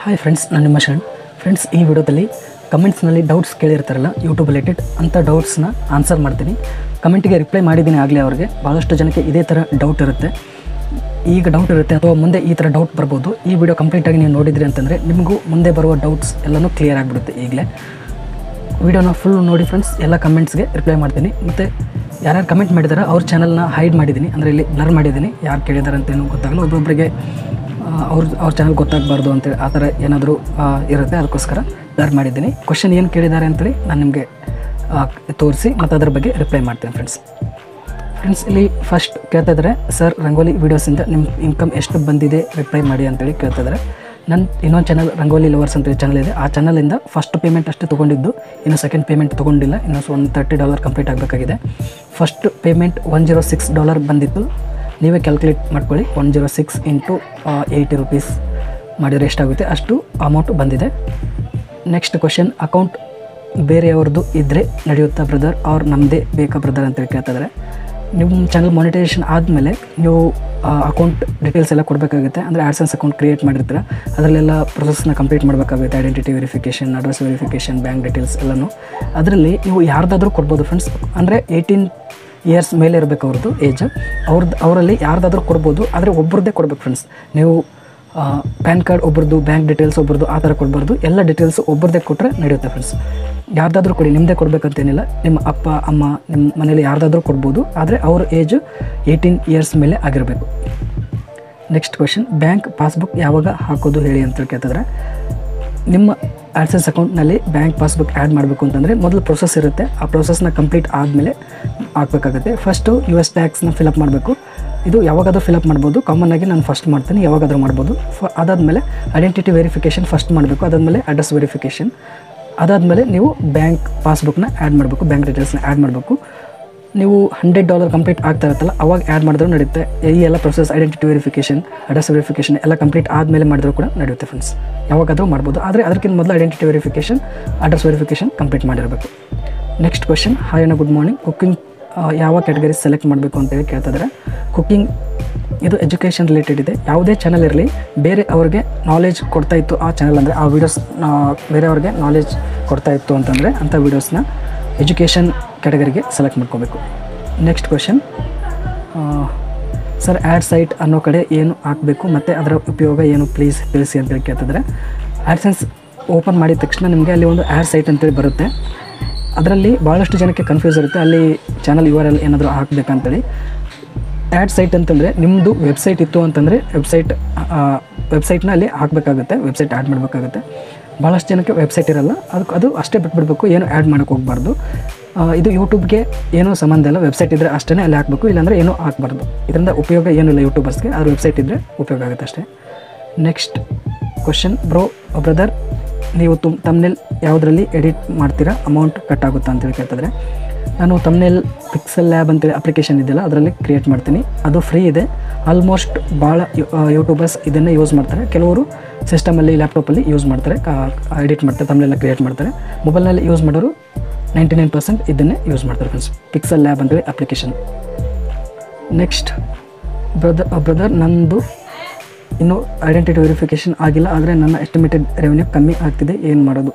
hi friends ನಾನು ನಿಮ್ಮ Sharan friends ಈ ವಿಡಿಯೋದಲ್ಲಿ ಕಮೆಂಟ್ಸ್ನಲ್ಲಿ ಡೌಟ್ಸ್ ಕೇಳಿರ್ತಾರಲ್ಲ ಯೂಟ್ಯೂಬ್ ರಿಲೇಟೆಡ್ ಅಂಥ ಡೌಟ್ಸ್ನ ಆನ್ಸರ್ ಮಾಡ್ತೀನಿ ಕಮೆಂಟಿಗೆ ರಿಪ್ಲೈ ಮಾಡಿದ್ದೀನಿ ಆಗಲೇ ಅವ್ರಿಗೆ ಭಾಳಷ್ಟು ಜನಕ್ಕೆ ಇದೇ ಥರ ಡೌಟ್ ಇರುತ್ತೆ ಈಗ ಡೌಟ್ ಇರುತ್ತೆ ಅಥವಾ ಮುಂದೆ ಈ ಥರ ಡೌಟ್ ಬರ್ಬೋದು ಈ ವಿಡಿಯೋ ಕಂಪ್ಲೀಟಾಗಿ ನೀವು ನೋಡಿದ್ರಿ ಅಂತಂದರೆ ನಿಮಗೂ ಮುಂದೆ ಬರುವ ಡೌಟ್ಸ್ ಎಲ್ಲನೂ ಕ್ಲಿಯರ್ ಆಗಿಬಿಡುತ್ತೆ ಈಗಲೇ ವಿಡಿಯೋನ ಫುಲ್ ನೋಡಿ ಫ್ರೆಂಡ್ಸ್ ಎಲ್ಲ ಕಮೆಂಟ್ಸ್ಗೆ ರಿಪ್ಲೈ ಮಾಡ್ತೀನಿ ಮತ್ತು ಯಾರ್ಯಾರು ಕಮೆಂಟ್ ಮಾಡಿದಾರೆ ಅವ್ರ ಚಾನಲ್ನ ಹೈಡ್ ಮಾಡಿದ್ದೀನಿ ಅಂದರೆ ಇಲ್ಲಿ ಬ್ಲರ್ ಮಾಡಿದ್ದೀನಿ ಯಾರು ಕೇಳಿದಾರೆ ಅಂತ ಏನೂ ಗೊತ್ತಾಗಲ್ಲ ಒಬ್ಬೊಬ್ಬರಿಗೆ ಅವ್ರ ಅವ್ರ ಚಾನಲ್ ಗೊತ್ತಾಗಬಾರ್ದು ಅಂತೇಳಿ ಆ ಥರ ಏನಾದರೂ ಇರುತ್ತೆ ಅದಕ್ಕೋಸ್ಕರ ಬ್ಲರ್ ಮಾಡಿದ್ದೀನಿ ಕ್ವಶನ್ ಏನು ಕೇಳಿದ್ದಾರೆ ಅಂತೇಳಿ ನಾನು ನಿಮಗೆ ತೋರಿಸಿ ಮತ್ತು ಅದ್ರ ಬಗ್ಗೆ ರಿಪ್ಲೈ ಮಾಡ್ತೀನಿ ಫ್ರೆಂಡ್ಸ್ ಫ್ರೆಂಡ್ಸ್ ಇಲ್ಲಿ ಫಸ್ಟ್ ಕೇಳ್ತಾ ಇದ್ದಾರೆ ಸರ್ ರಂಗೋಲಿ ವೀಡಿಯೋಸಿಂದ ನಿಮ್ಮ ಇನ್ಕಮ್ ಎಷ್ಟು ಬಂದಿದೆ ರಿಪ್ಲೈ ಮಾಡಿ ಅಂತೇಳಿ ಕೇಳ್ತಾ ಇದ್ದಾರೆ ನನ್ನ ಇನ್ನೊಂದು ಚಾನಲ್ ರಂಗೋಲಿ ಲವರ್ಸ್ ಅಂತೇಳಿ ಚಾನಲ್ ಇದೆ ಆ ಚಾನಲಿಂದ ಫಸ್ಟ್ ಪೇಮೆಂಟ್ ಅಷ್ಟೇ ತೊಗೊಂಡಿದ್ದು ಇನ್ನು ಸೆಕೆಂಡ್ ಪೇಮೆಂಟ್ ತೊಗೊಂಡಿಲ್ಲ ಇನ್ನು ಒಂದು ತರ್ಟಿ ಡಾಲರ್ ಕಂಪ್ಲೀಟ್ ಆಗಬೇಕಾಗಿದೆ first payment one zero six dollar ಬಂದಿತ್ತು ನೀವೇ ಕ್ಯಾಲ್ಕುಲೇಟ್ ಮಾಡ್ಕೊಳ್ಳಿ one zero six into eighty rupees ಮಾಡಿದರೆ ಎಷ್ಟಾಗುತ್ತೆ ಅಷ್ಟು ಅಮೌಂಟ್ ಬಂದಿದೆ ನೆಕ್ಸ್ಟ್ ಕ್ವಶನ್ ಅಕೌಂಟ್ ಬೇರೆಯವ್ರದ್ದು ಇದ್ದರೆ ನಡೆಯುತ್ತಾ ಬ್ರದರ್ ಅವ್ರು ನಮ್ಮದೇ ಬೇಕಾ ಬ್ರದರ್ ಅಂತೇಳಿ ಕೇಳ್ತಾ ಇದ್ದಾರೆ ನಿಮ್ಮ ಚಾನಲ್ ಮಾನಿಟೈಸೇಷನ್ ಆದಮೇಲೆ ನೀವು ಅಕೌಂಟ್ ಡೀಟೇಲ್ಸ್ ಎಲ್ಲ ಕೊಡಬೇಕಾಗುತ್ತೆ ಅಂದರೆ ಆಡ್ಸೆನ್ಸ್ ಅಕೌಂಟ್ ಕ್ರಿಯೇಟ್ ಮಾಡಿರ್ತೀರ ಅದರಲ್ಲೆಲ್ಲ ಪ್ರೊಸೆಸ್ನ ಕಂಪ್ಲೀಟ್ ಮಾಡಬೇಕಾಗುತ್ತೆ identity verification address verification bank details ಎಲ್ಲನೂ ಅದರಲ್ಲಿ ನೀವು ಯಾರ್ದಾದ್ರೂ ಕೊಡ್ಬೋದು ಫ್ರೆಂಡ್ಸ್ ಅಂದರೆ ಏಯ್ಟೀನ್ ಇಯರ್ಸ್ ಮೇಲೆ ಇರಬೇಕು ಅವ್ರದ್ದು ಏಜ್ ಅವ್ರದ್ದು ಅವರಲ್ಲಿ ಯಾರ್ದಾದ್ರೂ ಕೊಡ್ಬೋದು ಆದರೆ ಒಬ್ರದ್ದೇ ಕೊಡ್ಬೇಕು ಫ್ರೆಂಡ್ಸ್ ನೀವು ಪ್ಯಾನ್ ಕಾರ್ಡ್ ಒಬ್ರದ್ದು ಬ್ಯಾಂಕ್ ಡೀಟೇಲ್ಸ್ ಒಬ್ರದ್ದು ಆ ಥರ ಕೊಡಬಾರ್ದು ಎಲ್ಲ ಡೀಟೇಲ್ಸ್ ಒಬ್ರದ್ದೇ ಕೊಟ್ಟರೆ ನಡೆಯುತ್ತೆ ಫ್ರೆಂಡ್ಸ್ ಯಾರ್ದಾದ್ರೂ ಕೊಡಿ ನಿಮ್ಮದೇ ಕೊಡಬೇಕಂತೇನಿಲ್ಲ ನಿಮ್ಮ ಅಪ್ಪ ಅಮ್ಮ ನಿಮ್ಮ ಮನೇಲಿ ಯಾರ್ದಾದ್ರೂ ಕೊಡ್ಬೋದು ಆದರೆ ಅವ್ರ ಏಜ್ ಏಯ್ಟೀನ್ ಇಯರ್ಸ್ ಮೇಲೆ ಆಗಿರಬೇಕು ನೆಕ್ಸ್ಟ್ ಕ್ವಶನ್ ಬ್ಯಾಂಕ್ ಪಾಸ್ಬುಕ್ ಯಾವಾಗ ಹಾಕೋದು ಹೇಳಿ ಅಂತ ಕೇಳ್ತಿದ್ರೆ ನಿಮ್ಮ ಆಡ್ಸೆನ್ಸ್ ಅಕೌಂಟ್ನಲ್ಲಿ ಬ್ಯಾಂಕ್ ಪಾಸ್ಬುಕ್ ಆ್ಯಡ್ ಮಾಡಬೇಕು ಅಂತಂದರೆ ಮೊದಲು ಪ್ರೊಸೆಸ್ ಇರುತ್ತೆ ಆ ಪ್ರೊಸೆಸ್ನ ಕಂಪ್ಲೀಟ್ ಆದಮೇಲೆ ಹಾಕಬೇಕಾಗುತ್ತೆ ಫಸ್ಟು ಯು ಎಸ್ ಟ್ಯಾಕ್ಸ್ನ ಫಿಲಪ್ ಮಾಡಬೇಕು ಇದು ಯಾವಾಗಾದ್ರೂ ಫಿಲಪ್ ಮಾಡ್ಬೋದು ಕಾಮನ್ ಆಗಿ ನಾನು ಫಸ್ಟ್ ಮಾಡ್ತೀನಿ ಯಾವಾಗಾದ್ರೂ ಮಾಡ್ಬೋದು ಫ ಅದಾದಮೇಲೆ ಐಡೆಂಟಿಟಿ ವೆರಿಫಿಕೇಷನ್ ಫಸ್ಟ್ ಮಾಡಬೇಕು ಅದಾದಮೇಲೆ ಅಡ್ರೆಸ್ ವೆರಿಫಿಕೇಷನ್ ಅದಾದಮೇಲೆ ನೀವು ಬ್ಯಾಂಕ್ ಪಾಸ್ಬುಕ್ನ ಆ್ಯಡ್ ಮಾಡಬೇಕು ಬ್ಯಾಂಕ್ ಡೀಟೇಲ್ಸ್ನ ಆ್ಯಡ್ ಮಾಡಬೇಕು ನೀವು ಹಂಡ್ರೆಡ್ ಡಾಲರ್ ಕಂಪ್ಲೀಟ್ ಆಗ್ತಾ ಇರುತ್ತಲ್ಲ ಅವಾಗ ಆ್ಯಡ್ ಮಾಡಿದ್ರು ನಡೆಯುತ್ತೆ ಈ ಎಲ್ಲ process identity verification address verification ಎಲ್ಲ ಕಂಪ್ಲೀಟ್ ಆದಮೇಲೆ ಮಾಡಿದ್ರು ಕೂಡ ನಡೆಯುತ್ತೆ ಫ್ರೆಂಡ್ಸ್ ಯಾವಾಗಾದರೂ ಮಾಡ್ಬೋದು ಆದರೆ ಅದಕ್ಕಿಂತ ಮೊದಲು identity verification address verification complete ಮಾಡಿರಬೇಕು ನೆಕ್ಸ್ಟ್ ಕ್ವಶನ್ ಹಾಯ್ ಅಣ್ಣ ಗುಡ್ ಮಾರ್ನಿಂಗ್ ಕುಕ್ಕಿಂಗ್ ಯಾವ ಕ್ಯಾಟಗರಿ ಸೆಲೆಕ್ಟ್ ಮಾಡಬೇಕು ಅಂತೇಳಿ ಕೇಳ್ತಿದ್ದಾರೆ ಕುಕ್ಕಿಂಗ್ ಇದು ಎಜುಕೇಷನ್ ರಿಲೇಟೆಡ್ ಇದೆ ಯಾವುದೇ ಚಾನಲ್ ಇರಲಿ ಬೇರೆ ಅವ್ರಿಗೆ ನಾಲೆಜ್ ಕೊಡ್ತಾ ಇತ್ತು ಆ ಚಾನಲ್ ಅಂದರೆ ಆ ವೀಡಿಯೋಸ್ ಬೇರೆಯವ್ರಿಗೆ ನಾಲೆಜ್ ಕೊಡ್ತಾ ಇತ್ತು ಅಂತಂದರೆ ಅಂಥ ವೀಡಿಯೋಸ್ನ ಎಜುಕೇಷನ್ ಕ್ಯಾಟಗರಿಗೆ ಸೆಲೆಕ್ಟ್ ಮಾಡ್ಕೋಬೇಕು next question sir ad site ಅನ್ನೋ ಕಡೆ ಏನು ಹಾಕಬೇಕು ಮತ್ತು ಅದರ ಉಪಯೋಗ ಏನು ಪ್ಲೀಸ್ ತಿಳಿಸಿ ಅಂತೇಳಿ ಕೇಳ್ತಿದ್ರೆ ಆ್ಯಡ್ಸೆನ್ಸ್ ಓಪನ್ ಮಾಡಿದ ತಕ್ಷಣ ನಿಮಗೆ ಅಲ್ಲಿ ಒಂದು ಆ್ಯಡ್ ಸೈಟ್ ಅಂತೇಳಿ ಬರುತ್ತೆ ಅದರಲ್ಲಿ ಭಾಳಷ್ಟು ಜನಕ್ಕೆ ಕನ್ಫ್ಯೂಸ್ ಇರುತ್ತೆ ಅಲ್ಲಿ ಚಾನಲ್ ಯು ಆರ್ ಎಲ್ ಏನಾದರೂ ಹಾಕಬೇಕಂತೇಳಿ ಆ್ಯಡ್ ಸೈಟ್ ಅಂತಂದರೆ ನಿಮ್ಮದು ವೆಬ್ಸೈಟ್ ಇತ್ತು ಅಂತಂದರೆ ವೆಬ್ಸೈಟ್ ವೆಬ್ಸೈಟ್ನ ಅಲ್ಲಿ ಹಾಕಬೇಕಾಗುತ್ತೆ ವೆಬ್ಸೈಟ್ ಆ್ಯಡ್ ಮಾಡಬೇಕಾಗುತ್ತೆ ಭಾಳಷ್ಟು ಜನಕ್ಕೆ ವೆಬ್ಸೈಟ್ ಇರಲ್ಲ ಅದಕ್ಕೆ ಅದು ಅಷ್ಟೇ ಬಿಟ್ಬಿಡ್ಬೇಕು ಏನು ಆ್ಯಡ್ ಮಾಡೋಕ್ಕೆ ಹೋಗಬಾರ್ದು ಇದು ಯೂಟ್ಯೂಬ್ಗೆ ಏನೂ ಸಂಬಂಧ ಇಲ್ಲ ವೆಬ್ಸೈಟ್ ಇದ್ದರೆ ಅಷ್ಟೇ ಅಲ್ಲಿ ಹಾಕಬೇಕು ಇಲ್ಲಾಂದರೆ ಏನೂ ಹಾಕಬಾರ್ದು ಇದರಿಂದ ಉಪಯೋಗ ಏನೂ ಇಲ್ಲ ಯೂಟ್ಯೂಬರ್ಸ್ಗೆ ಅದು ವೆಬ್ಸೈಟ್ ಇದ್ದರೆ ಉಪಯೋಗ ಆಗುತ್ತೆ ಅಷ್ಟೇ ನೆಕ್ಸ್ಟ್ ಕ್ವಶನ್ ಬ್ರೋ ಬ್ರದರ್ ನೀವು ತುಮ್ ತಮ್ನೆಲ್ ಯಾವುದರಲ್ಲಿ ಎಡಿಟ್ ಮಾಡ್ತೀರಾ ಅಮೌಂಟ್ ಕಟ್ ಆಗುತ್ತಾ ಅಂತೇಳಿ ಕೇಳ್ತಿದ್ರೆ ನಾನು ತಮ್ನೆಲ್ ಪಿಕ್ಸೆಲ್ ಲ್ಯಾಬ್ ಅಂತೇಳಿ ಅಪ್ಲಿಕೇಶನ್ ಇದೆಯಲ್ಲ ಅದರಲ್ಲಿ ಕ್ರಿಯೇಟ್ ಮಾಡ್ತೀನಿ ಅದು ಫ್ರೀ ಇದೆ ಆಲ್ಮೋಸ್ಟ್ ಭಾಳ ಯೂಟ್ಯೂಬರ್ಸ್ ಇದನ್ನೇ ಯೂಸ್ ಮಾಡ್ತಾರೆ ಕೆಲವರು ಸಿಸ್ಟಮಲ್ಲಿ ಲ್ಯಾಪ್ಟಾಪಲ್ಲಿ ಯೂಸ್ ಮಾಡ್ತಾರೆ ಎಡಿಟ್ ಮಾಡ್ತಾರೆ ತಮ್ಮನೆಲ್ಲ ಕ್ರಿಯೇಟ್ ಮಾಡ್ತಾರೆ ಮೊಬೈಲ್ನಲ್ಲಿ ಯೂಸ್ ಮಾಡೋರು ನೈಂಟಿ ನೈನ್ ಪರ್ಸೆಂಟ್ ಇದನ್ನೇ ಯೂಸ್ ಮಾಡ್ತಾರೆ ಫ್ರೆಂಡ್ಸ್ ಪಿಕ್ಸೆಲ್ ಲ್ಯಾಬ್ ಅಂತೇಳಿ ಅಪ್ಲಿಕೇಶನ್ ನೆಕ್ಸ್ಟ್ ಬ್ರದರ್ ಬ್ರದರ್ ನಂದು ಇನ್ನೂ ಐಡೆಂಟಿಟಿ ವೆರಿಫಿಕೇಷನ್ ಆಗಿಲ್ಲ ಆದರೆ ನನ್ನ ಎಸ್ಟಿಮೇಟೆಡ್ ರೆವೆನ್ಯೂ ಕಮ್ಮಿ ಆಗ್ತಿದೆ ಏನು ಮಾಡೋದು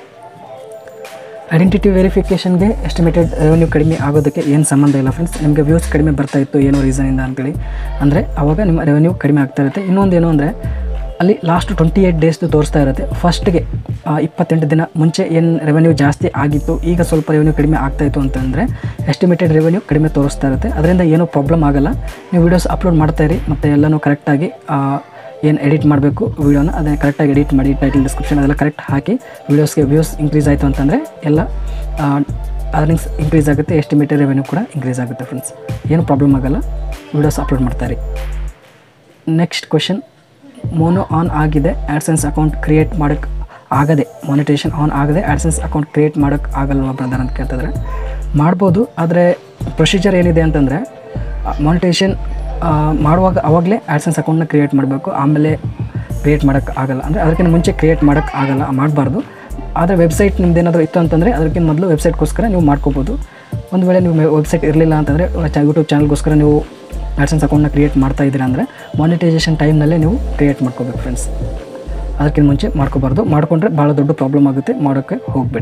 ಐಡೆಂಟಿಟಿ ವೆರಿಫಿಕೇಷನ್ಗೆ ಎಸ್ಟಿಮೇಟೆಡ್ ರೆವೆನ್ಯೂ ಕಡಿಮೆ ಆಗೋದಕ್ಕೆ ಏನು ಸಂಬಂಧ ಇಲ್ಲ ಫ್ರೆಂಡ್ಸ್ ನಿಮಗೆ ವ್ಯೂಸ್ ಕಡಿಮೆ ಬರ್ತಾ ಇತ್ತು ಏನೋ ರೀಸನಿಂದ ಅಂತೇಳಿ ಅಂದರೆ ಆವಾಗ ನಿಮ್ಮ ರೆವೆನ್ಯೂ ಕಡಿಮೆ ಆಗ್ತಾ ಇರುತ್ತೆ ಇನ್ನೊಂದು ಏನು ಅಂದರೆ ಅಲ್ಲಿ ಲಾಸ್ಟ್ ಟ್ವೆಂಟಿ ಏಯ್ಟ್ ಡೇಸ್ದು ತೋರಿಸ್ತಾ ಇರುತ್ತೆ ಫಸ್ಟ್ಗೆ ಇಪ್ಪತ್ತೆಂಟು ದಿನ ಮುಂಚೆ ಏನು ರೆವೆನ್ಯೂ ಜಾಸ್ತಿ ಆಗಿತ್ತು ಈಗ ಸ್ವಲ್ಪ ರೆವೆನ್ಯೂ ಕಡಿಮೆ ಆಗ್ತಾಯಿತ್ತು ಅಂತಂದರೆ ಎಸ್ಟಿಮೇಟೆಡ್ ರೆವೆನ್ಯೂ ಕಡಿಮೆ ತೋರಿಸ್ತಾ ಇರುತ್ತೆ ಅದರಿಂದ ಏನೂ ಪ್ರಾಬ್ಲಮ್ ಆಗಲ್ಲ ನೀವು ವೀಡಿಯೋಸ್ ಅಪ್ಲೋಡ್ ಮಾಡ್ತಾಯಿರಿ ಮತ್ತು ಎಲ್ಲನೂ ಕರೆಕ್ಟಾಗಿ ಏನು ಎಡಿಟ್ ಮಾಡಬೇಕು ವೀಡಿಯೋನ ಅದನ್ನು ಕರೆಕ್ಟಾಗಿ ಎಡಿಟ್ ಮಾಡಿ ಟೈಟಲ್ ಡಿಸ್ಕ್ರಿಪ್ಷನ್ ಅದೆಲ್ಲ ಕರೆಕ್ಟ್ ಹಾಕಿ ವೀಡಿಯೋಸ್ಗೆ ವ್ಯೂಸ್ ಇನ್ಕ್ರೀಸ್ ಆಯಿತು ಅಂತಂದರೆ ಎಲ್ಲ ಅರ್ನಿಂಗ್ಸ್ ಇನ್ಕ್ರೀಸ್ ಆಗುತ್ತೆ ಎಸ್ಟಿಮೇಟೆಡ್ ರೆವೆನ್ಯೂ ಕೂಡ ಇನ್ಕ್ರೀಸ್ ಆಗುತ್ತೆ ಫ್ರೆಂಡ್ಸ್ ಏನು ಪ್ರಾಬ್ಲಮ್ ಆಗಲ್ಲ ವೀಡಿಯೋಸ್ ಅಪ್ಲೋಡ್ ಮಾಡ್ತಾರೆ ನೆಕ್ಸ್ಟ್ ಕ್ವಶನ್ ಮೋನೋ ಆನ್ ಆಗಿದೆ ಆ್ಯಡ್ಸೆನ್ಸ್ ಅಕೌಂಟ್ ಕ್ರಿಯೇಟ್ ಮಾಡೋಕ್ಕೆ ಆಗದೆ ಮಾನಿಟೇಷನ್ ಆನ್ ಆಗದೆ ಆ್ಯಡ್ಸೆನ್ಸ್ ಅಕೌಂಟ್ ಕ್ರಿಯೇಟ್ ಮಾಡೋಕ್ಕೆ ಆಗಲ್ವಾ ಬ್ರದರ್ ಅಂತ ಕೇಳ್ತಿದ್ರೆ ಮಾಡ್ಬೋದು ಆದರೆ ಪ್ರೊಸೀಜರ್ ಏನಿದೆ ಅಂತಂದರೆ ಮಾನಿಟೇಷನ್ ಮಾಡುವಾಗ ಅವಾಗಲೇ ಆ್ಯಡ್ಸೆನ್ಸ್ ಅಕೌಂಟ್ನ ಕ್ರಿಯೇಟ್ ಮಾಡಬೇಕು ಆಮೇಲೆ ಕ್ರಿಯೇಟ್ ಮಾಡೋಕ್ಕೆ ಆಗಲ್ಲ ಅಂದರೆ ಅದಕ್ಕಿಂತ ಮುಂಚೆ ಕ್ರಿಯೇಟ್ ಮಾಡೋಕ್ಕೆ ಆಗಲ್ಲ ಮಾಡಬಾರ್ದು ಆದರೆ ವೆಬ್ಸೈಟ್ ನಿಮ್ದು ಏನಾದರೂ ಇತ್ತು ಅಂತಂದರೆ ಅದಕ್ಕಿಂತ ಮೊದಲು ವೆಬ್ಸೈಟ್ಗೋಸ್ಕರ ನೀವು ಮಾಡ್ಕೋಬೋದು ಒಂದು ವೇಳೆ ನೀವು ವೆಬ್ಸೈಟ್ ಇರಲಿಲ್ಲ ಅಂತಂದರೆ ಯೂಟ್ಯೂಬ್ ಚಾನಲ್ಗೋಸ್ಕರ ನೀವು ಆ್ಯಡ್ಸೆನ್ಸ್ ಅಕೌಂಟ್ನ ಕ್ರಿಯೇಟ್ ಮಾಡ್ತಾ ಇದ್ದೀರಾ ಅಂದರೆ ಮಾನಿಟೈಸೇಷನ್ ಟೈಮ್ನಲ್ಲೇ ನೀವು ಕ್ರಿಯೇಟ್ ಮಾಡ್ಕೋಬೇಕು ಫ್ರೆಂಡ್ಸ್ ಅದಕ್ಕಿಂತ ಮುಂಚೆ ಮಾಡ್ಕೋಬಾರ್ದು ಮಾಡ್ಕೊಂಡ್ರೆ ಭಾಳ ದೊಡ್ಡ ಪ್ರಾಬ್ಲಮ್ ಆಗುತ್ತೆ ಮಾಡೋಕ್ಕೆ ಹೋಗಬೇಡಿ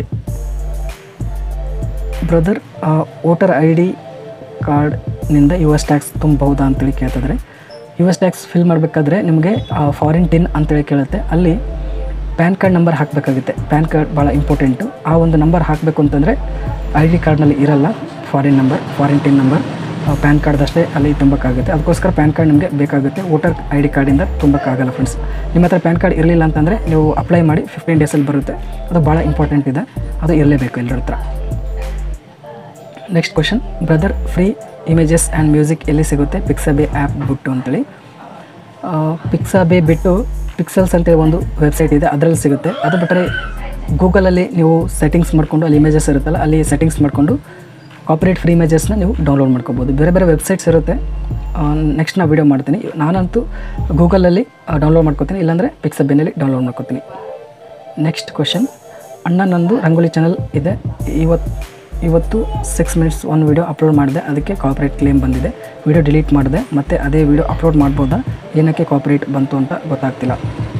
ಬ್ರದರ್ ವೋಟರ್ ಐ ಡಿ ಕಾರ್ಡ್ನಿಂದ ಯು ಎಸ್ ಟ್ಯಾಕ್ಸ್ ತುಂಬಬಹುದಾ ಅಂತೇಳಿ ಕೇಳ್ತಿದ್ರೆ ಯು ಎಸ್ ಟ್ಯಾಕ್ಸ್ ಫಿಲ್ ಮಾಡಬೇಕಾದ್ರೆ ನಿಮಗೆ ಫಾರಿನ್ ಟಿನ್ ಅಂತೇಳಿ ಕೇಳುತ್ತೆ ಅಲ್ಲಿ ಪ್ಯಾನ್ ಕಾರ್ಡ್ ನಂಬರ್ ಹಾಕಬೇಕಾಗುತ್ತೆ ಪ್ಯಾನ್ ಕಾರ್ಡ್ ಭಾಳ ಇಂಪಾರ್ಟೆಂಟು ಆ ಒಂದು ನಂಬರ್ ಹಾಕಬೇಕು ಅಂತಂದರೆ ಐ ಡಿ ಕಾರ್ಡ್ನಲ್ಲಿ ಇರಲ್ಲ foreign number foreign TIN number PAN ಕಾರ್ಡ್ದಷ್ಟೇ ಅಲ್ಲಿ ತುಂಬಕ್ಕಾಗುತ್ತೆ ಅದಕ್ಕೋಸ್ಕರ ಪ್ಯಾನ್ ಕಾರ್ಡ್ ನಿಮಗೆ ಬೇಕಾಗುತ್ತೆ ವೋಟರ್ ಐ ಡಿ ಕಾರ್ಡಿಂದ ತುಂಬಕ್ಕಾಗಲ್ಲ ಫ್ರೆಂಡ್ಸ್ ನಿಮ್ಮ ಹತ್ರ ಪ್ಯಾನ್ ಕಾರ್ಡ್ ಇರಲಿಲ್ಲ ಅಂತಂದರೆ ನೀವು ಅಪ್ಲೈ ಮಾಡಿ ಫಿಫ್ಟೀನ್ ಡೇಸಲ್ಲಿ ಬರುತ್ತೆ ಅದು ಭಾಳ ಇಂಪಾರ್ಟೆಂಟ್ ಇದೆ ಅದು ಇರಲೇಬೇಕು ಎಲ್ಲರ ಹತ್ರ next question brother free images and music ಎಲ್ಲಿ ಸಿಗುತ್ತೆ ಪಿಕ್ಸಬೇ ಆ್ಯಪ್ ಬಿಟ್ಟು ಅಂತೇಳಿ ಪಿಕ್ಸಬೇ ಬಿಟ್ಟು ಪಿಕ್ಸಲ್ಸ್ ಅಂತೇಳಿ ಒಂದು ವೆಬ್ಸೈಟ್ ಇದೆ ಅದರಲ್ಲಿ ಸಿಗುತ್ತೆ ಅದು ಬಿಟ್ಟರೆ ಗೂಗಲಲ್ಲಿ ನೀವು ಸೆಟ್ಟಿಂಗ್ಸ್ ಮಾಡಿಕೊಂಡು ಅಲ್ಲಿ ಇಮೇಜಸ್ ಇರುತ್ತಲ್ಲ ಅಲ್ಲಿ ಸೆಟ್ಟಿಂಗ್ಸ್ ಮಾಡಿಕೊಂಡು ಕಾಪರೇಟ್ ಫ್ರೀ ಇಮೇಜಸ್ನ ನೀವು ಡೌನ್ಲೋಡ್ ಮಾಡ್ಕೋಬೋದು ಬೇರೆ ಬೇರೆ ವೆಬ್ಸೈಟ್ಸ್ ಇರುತ್ತೆ ನೆಕ್ಸ್ಟ್ ನಾನು ವೀಡಿಯೋ ಮಾಡ್ತೀನಿ ನಾನಂತೂ ಗೂಗಲಲ್ಲಿ ಡೌನ್ಲೋಡ್ ಮಾಡ್ಕೋತೀನಿ ಇಲ್ಲಾಂದರೆ ಪಿಕ್ಸಬೇನಲ್ಲಿ ಡೌನ್ಲೋಡ್ ಮಾಡ್ಕೋತೀನಿ ನೆಕ್ಸ್ಟ್ ಕ್ವಶನ್ ಅಣ್ಣ ನಂದು ರಂಗೋಲಿ ಚಾನಲ್ ಇದೆ ಇವತ್ತು ಇವತ್ತು ಸಿಕ್ಸ್ ಮಿನಿಟ್ಸ್ ಒಂದು ವೀಡಿಯೋ ಅಪ್ಲೋಡ್ ಮಾಡಿದೆ ಅದಕ್ಕೆ ಕಾಪರೇಟ್ ಕ್ಲೇಮ್ ಬಂದಿದೆ ವೀಡಿಯೋ ಡಿಲೀಟ್ ಮಾಡಿದೆ ಮತ್ತು ಅದೇ ವೀಡಿಯೋ ಅಪ್ಲೋಡ್ ಮಾಡ್ಬೋದಾ ಏನಕ್ಕೆ ಕಾಪರೇಟ್ ಬಂತು ಅಂತ ಗೊತ್ತಾಗ್ತಿಲ್ಲ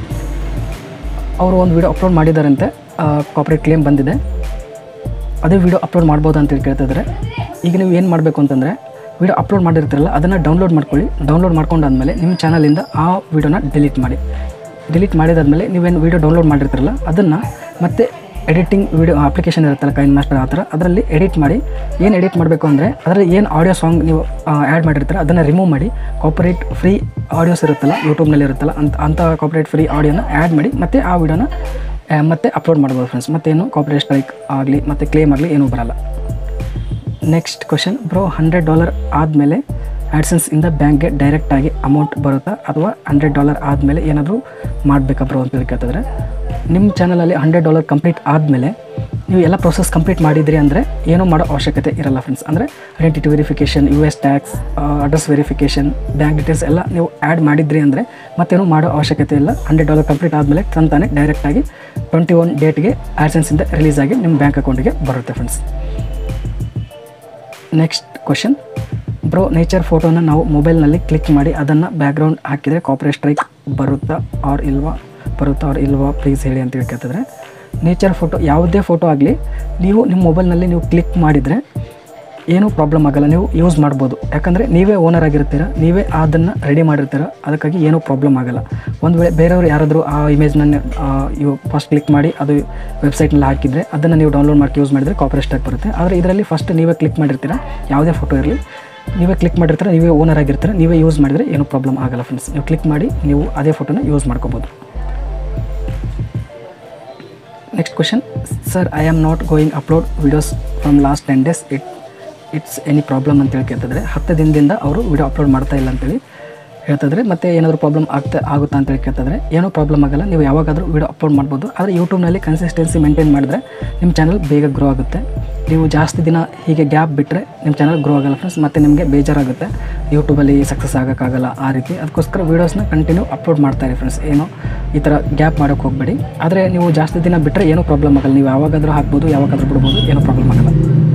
ಅವರು ಒಂದು ವೀಡಿಯೋ ಅಪ್ಲೋಡ್ ಮಾಡಿದಾರಂತೆ ಕಾಪರೇಟ್ ಕ್ಲೇಮ್ ಬಂದಿದೆ ಅದೇ ವೀಡಿಯೋ ಅಪ್ಲೋಡ್ ಮಾಡ್ಬೋದಾ ಅಂತೇಳಿ ಕೇಳ್ತಿದ್ರೆ ಈಗ ನೀವು ಏನು ಮಾಡಬೇಕು ಅಂತಂದರೆ ವೀಡಿಯೋ ಅಪ್ಲೋಡ್ ಮಾಡಿರ್ತೀರಲ್ಲ ಅದನ್ನು ಡೌನ್ಲೋಡ್ ಮಾಡ್ಕೊಳ್ಳಿ ಡೌನ್ಲೋಡ್ ಮಾಡ್ಕೊಂಡಾದ್ಮೇಲೆ ನಿಮ್ಮ ಚಾನಲಿಂದ ಆ ವೀಡಿಯೋನ ಡಿಲೀಟ್ ಮಾಡಿ ಡಿಲೀಟ್ ಮಾಡಿದಾದ್ಮೇಲೆ ನೀವೇನು ವೀಡಿಯೋ ಡೌನ್ಲೋಡ್ ಮಾಡಿರ್ತೀರಲ್ಲ ಅದನ್ನು ಮತ್ತೆ ಎಡಿಟಿಂಗ್ ವೀಡಿಯೋ ಅಪ್ಲಿಕೇಶನ್ ಇರುತ್ತಲ್ಲ ಕೈನ್ ಮಾಸ್ಟರ್ ಆ ಥರ ಅದರಲ್ಲಿ ಎಡಿಟ್ ಮಾಡಿ ಏನು ಎಡಿಟ್ ಮಾಡಬೇಕು ಅಂದರೆ ಅದರಲ್ಲಿ ಏನು ಆಡಿಯೋ ಸಾಂಗ್ ನೀವು ಆ್ಯಡ್ ಮಾಡಿರ್ತೀರ ಅದನ್ನು ರಿಮೂವ್ ಮಾಡಿ ಕಾಪರೇಟ್ ಫ್ರೀ ಆಡಿಯೋಸ್ ಇರುತ್ತಲ್ಲ ಯೂಟ್ಯೂಬ್ನಲ್ಲಿ ಇರುತ್ತಲ್ಲ ಅಂತ ಅಂಥ ಕಾಪರೇಟ್ ಫ್ರೀ ಆಡಿಯೋನ ಆ್ಯಡ್ ಮಾಡಿ ಮತ್ತು ಆ ವಿಡಿಯೋನ ಮತ್ತೆ ಅಪ್ಲೋಡ್ ಮಾಡ್ಬೋದು ಫ್ರೆಂಡ್ಸ್ ಮತ್ತೇನು ಕಾಪರೇಟ್ ಸ್ಟ್ರೈಕ್ ಆಗಲಿ ಮತ್ತು ಕ್ಲೇಮ್ ಆಗಲಿ ಏನೂ ಬರಲ್ಲ next question bro hundred dollar ಆದಮೇಲೆ ಆ್ಯಡ್ಸೆನ್ಸಿಂದ ಬ್ಯಾಂಕ್ಗೆ ಡೈರೆಕ್ಟಾಗಿ ಅಮೌಂಟ್ ಬರುತ್ತಾ ಅಥವಾ ಹಂಡ್ರೆಡ್ ಡಾಲರ್ ಆದಮೇಲೆ ಏನಾದರೂ ಮಾಡಬೇಕಾ ಬ್ರೋ ಅಂತ ಕೇಳ್ತಿದ್ರೆ ನಿಮ್ಮ ಚಾನಲಲ್ಲಿ ಹಂಡ್ರೆಡ್ ಡಾಲರ್ ಕಂಪ್ಲೀಟ್ ಆದಮೇಲೆ ನೀವು ಎಲ್ಲ ಪ್ರೊಸೆಸ್ ಕಂಪ್ಲೀಟ್ ಮಾಡಿದ್ರಿ ಅಂದರೆ ಏನೂ ಮಾಡೋ ಅವಶ್ಯಕತೆ ಇರಲ್ಲ ಫ್ರೆಂಡ್ಸ್ ಅಂದರೆ identity verification U S tax address verification bank details ಎಲ್ಲ ನೀವು ಆ್ಯಡ್ ಮಾಡಿದ್ರಿ ಅಂದರೆ ಮತ್ತೇನು ಮಾಡೋ ಅವಶ್ಯಕತೆ ಇಲ್ಲ ಹಂಡ್ರೆಡ್ ಡಾಲರ್ ಕಂಪ್ಲೀಟ್ ಆದಮೇಲೆ ತಂತಾನೆ ಡೈರೆಕ್ಟಾಗಿ ಟ್ವೆಂಟಿ ಒನ್ ಡೇಟ್ಗೆ ಆ್ಯಡ್ಸೆನ್ಸಿಂದ ರಿಲೀಸ್ ಆಗಿ ನಿಮ್ಮ ಬ್ಯಾಂಕ್ ಅಕೌಂಟಿಗೆ ಬರುತ್ತೆ friends next question bro nature ಫೋಟೋನ ನಾವು ಮೊಬೈಲ್ನಲ್ಲಿ ಕ್ಲಿಕ್ ಮಾಡಿ ಅದನ್ನು ಬ್ಯಾಕ್ಗ್ರೌಂಡ್ ಹಾಕಿದರೆ ಕಾಪರೇಟ್ ಸ್ಟ್ರೈಕ್ ಬರುತ್ತಾ ಆರ್ ಇಲ್ವಾ ಬರುತ್ತಾ ಆರ್ ಇಲ್ವಾ ಪ್ಲೀಸ್ ಹೇಳಿ ಅಂತ ಕೇಳ್ತಿದ್ರೆ ನೇಚರ್ ಫೋಟೋ ಯಾವುದೇ ಫೋಟೋ ಆಗಲಿ ನೀವು ನಿಮ್ಮ ಮೊಬೈಲ್ನಲ್ಲಿ ನೀವು ಕ್ಲಿಕ್ ಮಾಡಿದರೆ ಏನೂ ಪ್ರಾಬ್ಲಮ್ ಆಗಲ್ಲ ನೀವು ಯೂಸ್ ಮಾಡ್ಬೋದು ಯಾಕಂದರೆ ನೀವೇ ಓನರ್ ಆಗಿರ್ತೀರ ನೀವೇ ಅದನ್ನು ರೆಡಿ ಮಾಡಿರ್ತೀರ ಅದಕ್ಕಾಗಿ ಏನೂ ಪ್ರಾಬ್ಲಮ್ ಆಗಲ್ಲ ಒಂದು ವೇಳೆ ಬೇರೆಯವರು ಯಾರಾದರೂ ಆ ಇಮೇಜ್ನ ಇವು ಫಸ್ಟ್ ಕ್ಲಿಕ್ ಮಾಡಿ ಅದು ವೆಬ್ಸೈಟ್ನಲ್ಲಿ ಹಾಕಿದರೆ ಅದನ್ನು ನೀವು ಡೌನ್ಲೋಡ್ ಮಾಡಿ ಯೂಸ್ ಮಾಡಿದರೆ ಕಾಪರೇಟ್ ಸ್ಟ್ರೈಕ್ ಬರುತ್ತೆ ಆದರೆ ಇದರಲ್ಲಿ ಫಸ್ಟ್ ನೀವೇ ಕ್ಲಿಕ್ ಮಾಡಿರ್ತೀರ ಯಾವುದೇ ಫೋಟೋ ಇರಲಿ ನೀವೇ ಕ್ಲಿಕ್ ಮಾಡಿರ್ತೀರ ನೀವೇ ಓನರ್ ಆಗಿರ್ತೀರ ನೀವೇ ಯೂಸ್ ಮಾಡಿದರೆ ಏನೂ ಪ್ರಾಬ್ಲಮ್ ಆಗಲ್ಲ ಫ್ರೆಂಡ್ಸ್ ನೀವು ಕ್ಲಿಕ್ ಮಾಡಿ ನೀವು ಅದೇ ಫೋಟೋನ ಯೂಸ್ ಮಾಡ್ಕೋಬೋದು next question sir I am not going upload videos from last ten days it it's any problem ಅಂತೇಳಿ ಕೇಳ್ತಿದ್ರೆ ಹತ್ತು ದಿನದಿಂದ ಅವರು ವಿಡಿಯೋ ಅಪ್ಲೋಡ್ ಮಾಡ್ತಾ ಇಲ್ಲ ಅಂತೇಳಿ ಹೇಳ್ತಿದ್ರೆ ಮತ್ತು ಏನಾದರೂ ಪ್ರಾಬ್ಲಮ್ ಆಗ್ತಾ ಆಗುತ್ತಾ ಅಂತೇಳಿ ಕೇಳ್ತಿದ್ರೆ ಏನೂ ಪ್ರಾಬ್ಲಮ್ ಆಗಲ್ಲ ನೀವು ಯಾವಾಗಾದರೂ ವಿಡಿಯೋ ಅಪ್ಲೋಡ್ ಮಾಡ್ಬೋದು ಆದರೆ ಯೂಟ್ಯೂಬ್ನಲ್ಲಿ ಕನ್ಸಿಸ್ಟೆನ್ಸಿ ಮೇಂಟೈನ್ ಮಾಡಿದ್ರೆ ನಿಮ್ಮ ಚಾನಲ್ ಬೇಗ ಗ್ರೋ ಆಗುತ್ತೆ ನೀವು ಜಾಸ್ತಿ ದಿನ ಹೀಗೆ ಗ್ಯಾಪ್ ಬಿಟ್ಟರೆ ನಿಮ್ಮ ಚಾನಲ್ ಗ್ರೋ ಆಗಲ್ಲ ಫ್ರೆಂಡ್ಸ್ ಮತ್ತು ನಿಮಗೆ ಬೇಜಾರಾಗುತ್ತೆ ಯೂಟ್ಯೂಬಲ್ಲಿ ಸಕ್ಸಸ್ ಆಗೋಕ್ಕಾಗಲ್ಲ ಆ ರೀತಿ ಅದಕ್ಕೋಸ್ಕರ ವೀಡಿಯೋಸ್ನ ಕಂಟಿನ್ಯೂ ಅಪ್ಲೋಡ್ ಮಾಡ್ತಾರೆ ಫ್ರೆಂಡ್ಸ್ ಏನು ಈ ಥರ ಗ್ಯಾಪ್ ಮಾಡೋಕ್ಕೆ ಹೋಗಬೇಡಿ ಆದರೆ ನೀವು ಜಾಸ್ತಿ ದಿನ ಬಿಟ್ಟರೆ ಏನೂ ಪ್ರಾಬ್ಲಮ್ ಆಗಲ್ಲ ನೀವು ಯಾವಾಗಾದರೂ ಹಾಕ್ಬೋದು ಯಾವಾಗಾದರೂ ಬಿಡ್ಬೋದು ಏನೂ ಪ್ರಾಬ್ಲಮ್ ಆಗಲ್ಲ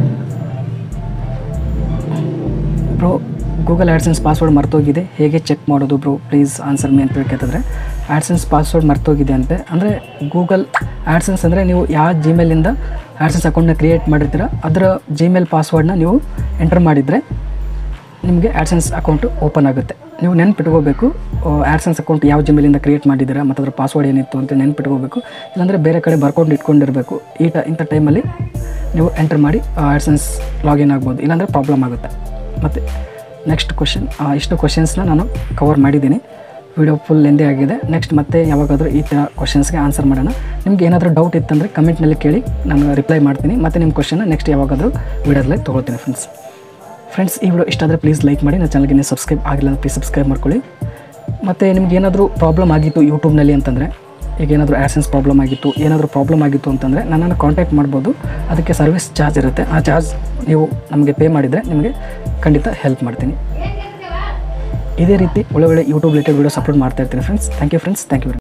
ಬ್ರೋ ಗೂಗಲ್ ಆ್ಯಡ್ಸೆನ್ಸ್ ಪಾಸ್ವರ್ಡ್ ಮರ್ತೋಗಿದೆ ಹೇಗೆ ಚೆಕ್ ಮಾಡೋದು ಬ್ರೋ ಪ್ಲೀಸ್ ಆನ್ಸರ್ ಮೀ ಅಂತ ಕೇಳ್ತಿದ್ರೆ ಆ್ಯಡ್ಸೆನ್ಸ್ ಪಾಸ್ವರ್ಡ್ ಮರ್ತೋಗಿದೆ ಅಂತೆ ಅಂದರೆ ಗೂಗಲ್ ಆ್ಯಡ್ಸೆನ್ಸ್ ಅಂದರೆ ನೀವು ಯಾವ ಜಿಮೇಲಿಂದ ಆ್ಯಡ್ಸೆನ್ಸ್ ಅಕೌಂಟ್ನ ಕ್ರಿಯೇಟ್ ಮಾಡಿರ್ತೀರ ಅದರ ಜಿಮೇಲ್ ಪಾಸ್ವರ್ಡ್ನ ನೀವು ಎಂಟರ್ ಮಾಡಿದರೆ ನಿಮಗೆ ಆ್ಯಡ್ಸೆನ್ಸ್ ಅಕೌಂಟು ಓಪನ್ ಆಗುತ್ತೆ ನೀವು ನೆನ್ಪಿಟ್ಕೋಬೇಕು ಆ್ಯಡ್ಸೆನ್ಸ್ ಅಕೌಂಟ್ ಯಾವ ಜಿಮೇಲಿಂದ ಕ್ರಿಯೇಟ್ ಮಾಡಿದ್ದೀರಾ ಮತ್ತು ಅದರ ಪಾಸ್ವರ್ಡ್ ಏನಿತ್ತು ಅಂತ ನೆನ್ಪಿಟ್ಕೋಬೇಕು ಇಲ್ಲಾಂದರೆ ಬೇರೆ ಕಡೆ ಬರ್ಕೊಂಡು ಇಟ್ಕೊಂಡಿರಬೇಕು ಈ ಟ ಇಂಥ ಟೈಮಲ್ಲಿ ನೀವು ಎಂಟರ್ ಮಾಡಿ ಆ್ಯಡ್ಸೆನ್ಸ್ ಲಾಗಿನ್ ಆಗ್ಬೋದು ಇಲ್ಲಾಂದರೆ ಪ್ರಾಬ್ಲಮ್ ಆಗುತ್ತೆ ಮತ್ತು ನೆಕ್ಸ್ಟ್ ಕ್ವಶನ್ ಇಷ್ಟು ಕ್ವಶನ್ಸ್ನ ನಾನು ಕವರ್ ಮಾಡಿದ್ದೀನಿ ವಿಡಿಯೋ ಫುಲ್ ಲೆಂದಿ ಆಗಿದೆ ನೆಕ್ಸ್ಟ್ ಮತ್ತೆ ಯಾವಾಗಾದರೂ ಈ ಥರ ಕ್ವಶನ್ಸ್ಗೆ ಆನ್ಸರ್ ಮಾಡೋಣ ನಿಮ್ಗೆ ಏನಾದರೂ ಡೌಟ್ ಇತ್ತಂದರೆ ಕಮೆಂಟ್ನಲ್ಲಿ ಕೇಳಿ ನಾನು ರಿಪ್ಲೈ ಮಾಡ್ತೀನಿ ಮತ್ತು ನಿಮ್ಮ ಕ್ವಶನ್ನ ನೆಕ್ಸ್ಟ್ ಯಾವಾಗಾದರೂ ವಿಡಿಯೋದಲ್ಲಿ ತೊಗೊಳ್ತೀನಿ ಫ್ರೆಂಡ್ಸ್ ಫ್ರೆಂಡ್ಸ್ ಈ ವಿಡಿಯೋ ಇಷ್ಟ ಆದರೆ ಪ್ಲೀಸ್ ಲೈಕ್ ಮಾಡಿ ನನ್ನ ಚಾನಲ್ಗೆ ನೀವು ಸಬ್ಸ್ಕ್ರೈಬ್ ಆಗಿಲ್ಲ ಅಂದರೆ ಪ್ಲೀಸ್ ಸಬ್ಸ್ಕ್ರೈಬ್ ಮಾಡ್ಕೊಳ್ಳಿ ಮತ್ತು ನಿಮ್ಗೆ ಏನಾದರೂ ಪ್ರಾಬ್ಲಮ್ ಆಗಿತ್ತು ಯೂಟ್ಯೂಬ್ನಲ್ಲಿ ಅಂತಂದರೆ ಈಗ ಏನಾದರೂ ಆ್ಯಸೆನ್ಸ್ ಪ್ರಾಬ್ಲಮ್ ಆಗಿತ್ತು ಏನಾದರೂ ಪ್ರಾಬ್ಲಮ್ ಆಗಿತ್ತು ಅಂತಂದರೆ ನನ್ನನ್ನು ಕಾಂಟ್ಯಾಕ್ಟ್ ಮಾಡ್ಬೋದು ಅದಕ್ಕೆ ಸರ್ವಿಸ್ ಚಾರ್ಜ್ ಇರುತ್ತೆ ಆ ಚಾರ್ಜ್ ನೀವು ನಮಗೆ ಪೇ ಮಾಡಿದರೆ ನಿಮಗೆ ಖಂಡಿತ ಹೆಲ್ಪ್ ಮಾಡ್ತೀನಿ ಇದೇ ರೀತಿ ಒಳ್ಳೆ ಒಳ್ಳೆ ಯೂಟ್ಯೂಬ್ ರಿಲೇಟೆಡ್ ವೀಡಿಯೋಸ್ ಅಪ್ಲೋಡ್ ಮಾಡ್ತಾ ಇರ್ತೀನಿ friends thank you friends thank you